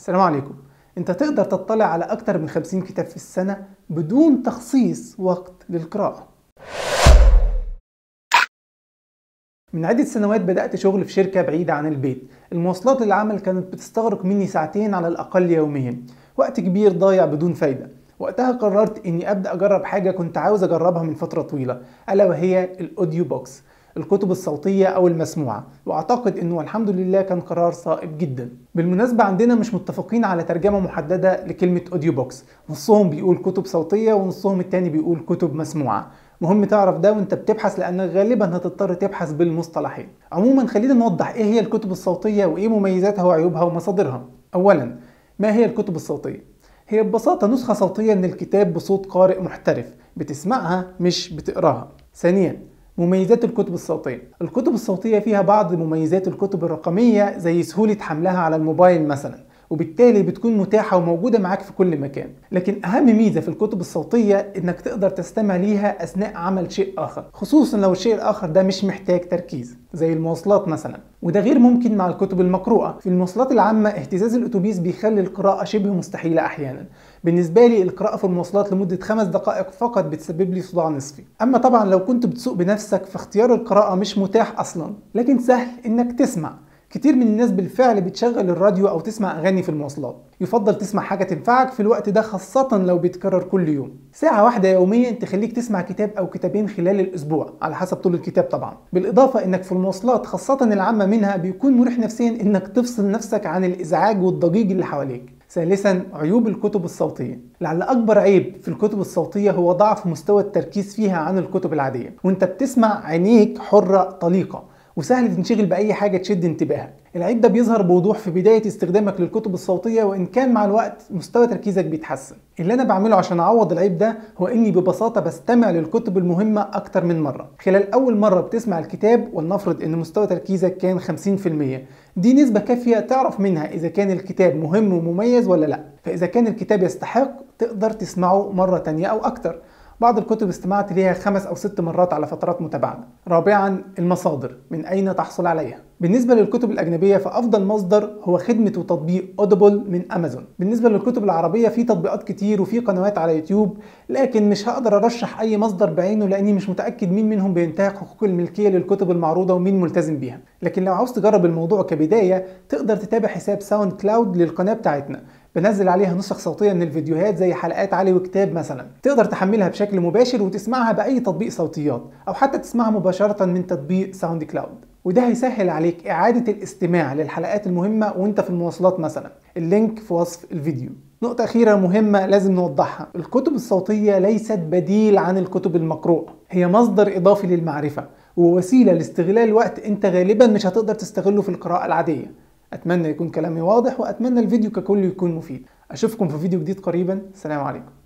السلام عليكم انت تقدر تطلع على اكتر من 50 كتاب في السنة بدون تخصيص وقت للقراءة من عدة سنوات بدأت شغل في شركة بعيدة عن البيت المواصلات للعمل كانت بتستغرق مني ساعتين على الأقل يوميا وقت كبير ضايع بدون فايدة وقتها قررت اني ابدا اجرب حاجه كنت عاوز اجربها من فتره طويله الا وهي الاوديو بوكس الكتب الصوتية أو المسموعة وأعتقد أنه الحمد لله كان قرار صائب جدا بالمناسبة عندنا مش متفقين على ترجمة محددة لكلمة أوديو بوكس نصهم بيقول كتب صوتية ونصهم التاني بيقول كتب مسموعة مهم تعرف ده وانت بتبحث لانك غالبا هتضطر تبحث بالمصطلحين عموما خلينا نوضح ايه هي الكتب الصوتية وايه مميزاتها وعيوبها ومصادرها اولا ما هي الكتب الصوتية هي ببساطة نسخة صوتية من الكتاب بصوت قارئ محترف بتسمعها مش بتقراها ثانيا مميزات الكتب الصوتية الكتب الصوتية فيها بعض مميزات الكتب الرقمية زي سهولة حملها على الموبايل مثلا وبالتالي بتكون متاحة وموجودة معاك في كل مكان لكن أهم ميزة في الكتب الصوتية إنك تقدر تستمع ليها أثناء عمل شيء آخر خصوصا لو الشيء الآخر ده مش محتاج تركيز زي المواصلات مثلا وده غير ممكن مع الكتب المقروءة في المواصلات العامة اهتزاز الأتوبيس بيخلي القراءة شبه مستحيلة أحيانا بالنسبة لي القراءة في المواصلات لمدة خمس دقائق فقط بتسبب لي صداع نصفي أما طبعا لو كنت بتسوق بنفسك فاختيار القراءة مش متاح أصلا لكن سهل إنك تسمع كتير من الناس بالفعل بتشغل الراديو او تسمع اغاني في المواصلات يفضل تسمع حاجه تنفعك في الوقت ده خاصه لو بيتكرر كل يوم ساعه واحده يوميا تخليك تسمع كتاب او كتابين خلال الاسبوع على حسب طول الكتاب طبعا بالاضافه انك في المواصلات خاصه العامه منها بيكون مريح نفسيا انك تفصل نفسك عن الازعاج والضجيج اللي حواليك ثالثا عيوب الكتب الصوتية لعل أكبر عيب في الكتب الصوتية هو ضعف مستوى التركيز فيها عن الكتب العادية وانت بتسمع عينيك حرة طليقة وسهل تنشغل بأي حاجة تشد انتباهك العيب ده بيظهر بوضوح في بداية استخدامك للكتب الصوتية وإن كان مع الوقت مستوى تركيزك بيتحسن اللي أنا بعمله عشان أعوض العيب ده هو إني ببساطة بستمع للكتب المهمة أكتر من مرة خلال أول مرة بتسمع الكتاب ولنفرض إن مستوى تركيزك كان 50% دي نسبة كافية تعرف منها إذا كان الكتاب مهم ومميز ولا لأ فإذا كان الكتاب يستحق تقدر تسمعه مرة تانية أو أكتر بعض الكتب استمعت ليها خمس أو ست مرات على فترات متباعدة رابعا المصادر من أين تحصل عليها بالنسبة للكتب الأجنبية فأفضل مصدر هو خدمة وتطبيق أوديبل من أمازون بالنسبة للكتب العربية في تطبيقات كتير وفي قنوات على يوتيوب لكن مش هقدر أرشح أي مصدر بعينه لأني مش متأكد مين منهم بينتهك حقوق الملكية للكتب المعروضة ومين ملتزم بيها لكن لو عاوز تجرب الموضوع كبداية تقدر تتابع حساب ساوند كلاود للقناة بتاعتنا بنزل عليها نسخ صوتية من الفيديوهات زي حلقات علي وكتاب مثلا تقدر تحملها بشكل مباشر وتسمعها بأي تطبيق صوتيات أو حتى تسمعها مباشرة من تطبيق ساوند كلاود وده هيسهل عليك إعادة الاستماع للحلقات المهمة وانت في المواصلات مثلا اللينك في وصف الفيديو نقطة أخيرة مهمة لازم نوضحها الكتب الصوتية ليست بديل عن الكتب المقروءة هي مصدر إضافي للمعرفة ووسيلة لاستغلال وقت انت غالبا مش هتقدر تستغله في القراءة العادية اتمنى يكون كلامي واضح واتمنى الفيديو ككل يكون مفيد اشوفكم في فيديو جديد قريبا سلام عليكم